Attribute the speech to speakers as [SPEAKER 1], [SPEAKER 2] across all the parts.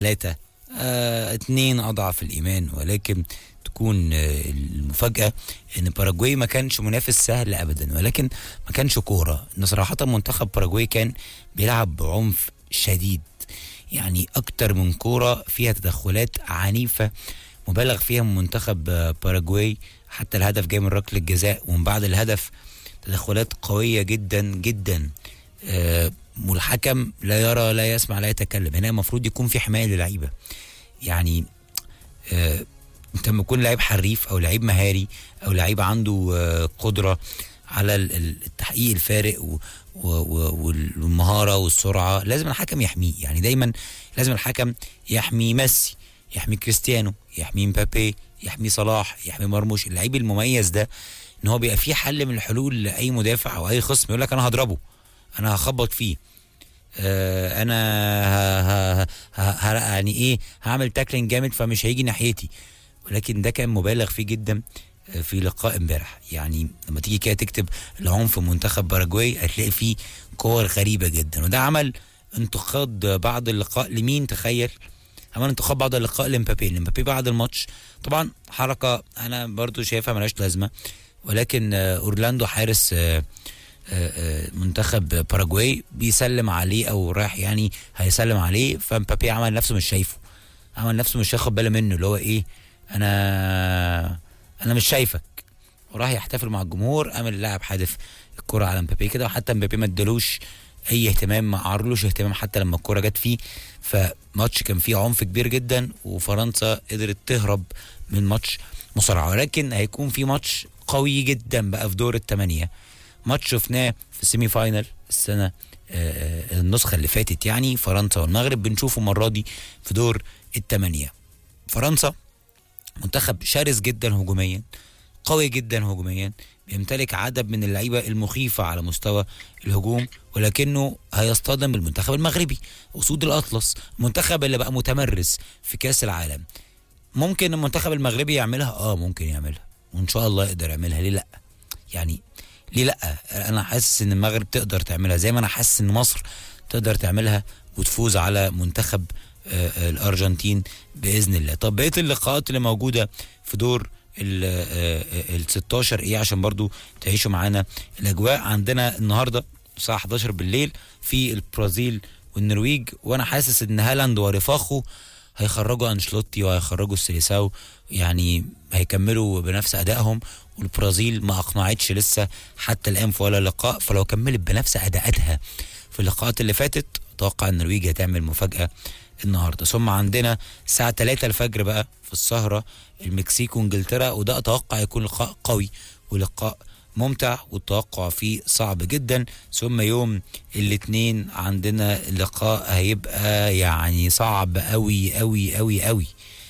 [SPEAKER 1] ثلاثة آه اتنين أضعف الإيمان ولكن تكون آه المفاجأة إن باراجواي ما كانش منافس سهل أبدا ولكن ما كانش كورة إن صراحة منتخب باراجواي كان بيلعب بعنف شديد يعني أكتر من كورة فيها تدخلات عنيفة مبالغ فيها من منتخب آه، باراجواي حتى الهدف جاي من ركلة الجزاء ومن بعد الهدف تدخلات قوية جدا جدا آه، والحكم لا يرى لا يسمع لا يتكلم هنا المفروض يكون في حماية للعيبة يعني آه، انت لما تكون لعيب حريف او لعيب مهاري او لعيب عنده آه، قدرة على ال- ال- التحقيق الفارق و- و- و- والمهارة والسرعة لازم الحكم يحميه يعني دايما لازم الحكم يحمي ميسي يحمي كريستيانو يحمي مبابي يحمي صلاح يحمي مرموش اللعيب المميز ده ان هو بيبقى فيه حل من الحلول لاي مدافع او اي خصم يقول لك انا هضربه انا هخبط فيه آه، انا ه... ه... ه... ه... يعني ايه هعمل تاكلينج جامد فمش هيجي ناحيتي ولكن ده كان مبالغ فيه جدا آه، في لقاء امبارح يعني لما تيجي كده تكتب العنف منتخب باراجواي هتلاقي فيه كور غريبه جدا وده عمل انتقاد بعد اللقاء لمين تخيل عمل انتقاد بعد اللقاء لمبابي لمبابي بعد الماتش طبعا حركه انا برضو شايفها ملهاش لازمه ولكن آه، اورلاندو حارس آه، آه، آه، منتخب باراجواي بيسلم عليه او رايح يعني هيسلم عليه فمبابي عمل نفسه مش شايفه عمل نفسه مش واخد باله منه اللي هو ايه انا انا مش شايفك وراح يحتفل مع الجمهور قام اللاعب حادف الكرة على مبابي كده وحتى مبابي ما ادالوش اي اهتمام ما عرلوش اهتمام حتى لما الكرة جت فيه فماتش كان فيه عنف كبير جدا وفرنسا قدرت تهرب من ماتش مصارعة ولكن هيكون في ماتش قوي جدا بقى في دور الثمانية ماتش شفناه في السيمي فاينل السنة آه، آه، النسخة اللي فاتت يعني فرنسا والمغرب بنشوفه المرة دي في دور الثمانية فرنسا منتخب شرس جدا هجوميا قوي جدا هجوميا بيمتلك عدد من اللعيبه المخيفه على مستوى الهجوم ولكنه هيصطدم بالمنتخب المغربي اسود الاطلس المنتخب اللي بقى متمرس في كاس العالم ممكن المنتخب المغربي يعملها اه ممكن يعملها وان شاء الله يقدر يعملها ليه لا يعني ليه لا انا حاسس ان المغرب تقدر تعملها زي ما انا حاسس ان مصر تقدر تعملها وتفوز على منتخب آه، آه، الارجنتين باذن الله طب بقيه اللقاءات اللي موجوده في دور ال آه، آه، ال 16 ايه عشان برضو تعيشوا معانا الاجواء عندنا النهارده الساعه 11 بالليل في البرازيل والنرويج وانا حاسس ان هالاند ورفاقه هيخرجوا انشلوتي وهيخرجوا السيليساو يعني هيكملوا بنفس ادائهم والبرازيل ما اقنعتش لسه حتى الان في ولا لقاء فلو كملت بنفس اداءاتها في اللقاءات اللي فاتت اتوقع ان النرويج هتعمل مفاجاه النهارده ثم عندنا الساعه 3 الفجر بقى في السهره المكسيك وانجلترا وده اتوقع يكون لقاء قوي ولقاء ممتع والتوقع فيه صعب جدا ثم يوم الاثنين عندنا لقاء هيبقى يعني صعب قوي قوي قوي قوي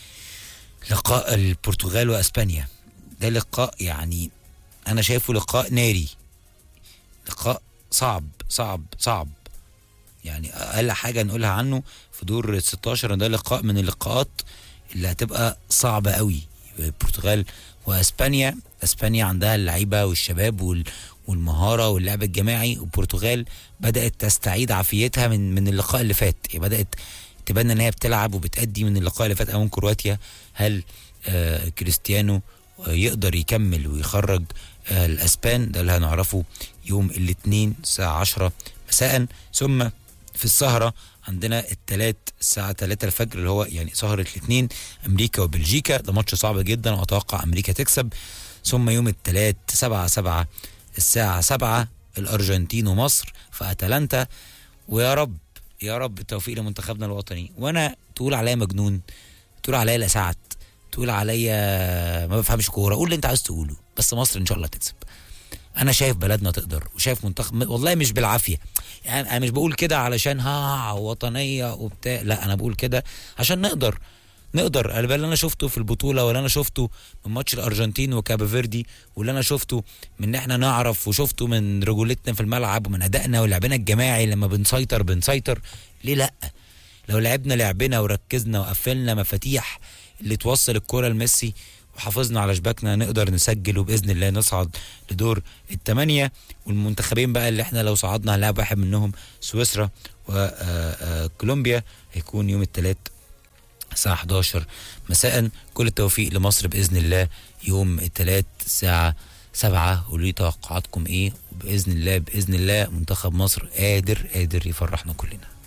[SPEAKER 1] لقاء البرتغال واسبانيا ده لقاء يعني انا شايفه لقاء ناري لقاء صعب صعب صعب يعني اقل حاجه نقولها عنه في دور ال 16 ده لقاء من اللقاءات اللي هتبقى صعبه قوي البرتغال واسبانيا اسبانيا عندها اللعيبه والشباب وال والمهاره واللعب الجماعي والبرتغال بدات تستعيد عافيتها من من اللقاء اللي فات يعني بدات تبان ان هي بتلعب وبتأدي من اللقاء اللي فات امام كرواتيا هل آه كريستيانو آه، يقدر يكمل ويخرج آه الاسبان ده اللي هنعرفه يوم الاثنين الساعه 10 مساء ثم في السهره عندنا الثلاث الساعة 3 الفجر اللي هو يعني سهرة الاثنين أمريكا وبلجيكا ده ماتش صعب جدا وأتوقع أمريكا تكسب ثم يوم الثلاث 7 7 الساعة 7 الأرجنتين ومصر في أتلانتا ويا رب يا رب التوفيق لمنتخبنا الوطني وأنا تقول عليا مجنون تقول عليا لسعت تقول عليا ما بفهمش كورة قول اللي أنت عايز تقوله بس مصر إن شاء الله تكسب انا شايف بلدنا تقدر وشايف منتخب والله مش بالعافيه يعني انا مش بقول كده علشان ها وطنيه وبتاع لا انا بقول كده عشان نقدر نقدر انا اللي انا شفته في البطوله واللي انا شفته من ماتش الارجنتين وكابا فيردي واللي انا شفته من ان احنا نعرف وشفته من رجولتنا في الملعب ومن ادائنا ولعبنا الجماعي لما بنسيطر بنسيطر ليه لا لو لعبنا لعبنا وركزنا وقفلنا مفاتيح اللي توصل الكرة لميسي وحافظنا على شباكنا نقدر نسجل وباذن الله نصعد لدور الثمانيه والمنتخبين بقى اللي احنا لو صعدنا هنلاعب واحد منهم سويسرا وكولومبيا هيكون يوم الثلاث الساعة 11 مساء كل التوفيق لمصر بإذن الله يوم الثلاث الساعة سبعة قولوا توقعاتكم ايه وبإذن الله بإذن الله منتخب مصر قادر قادر يفرحنا كلنا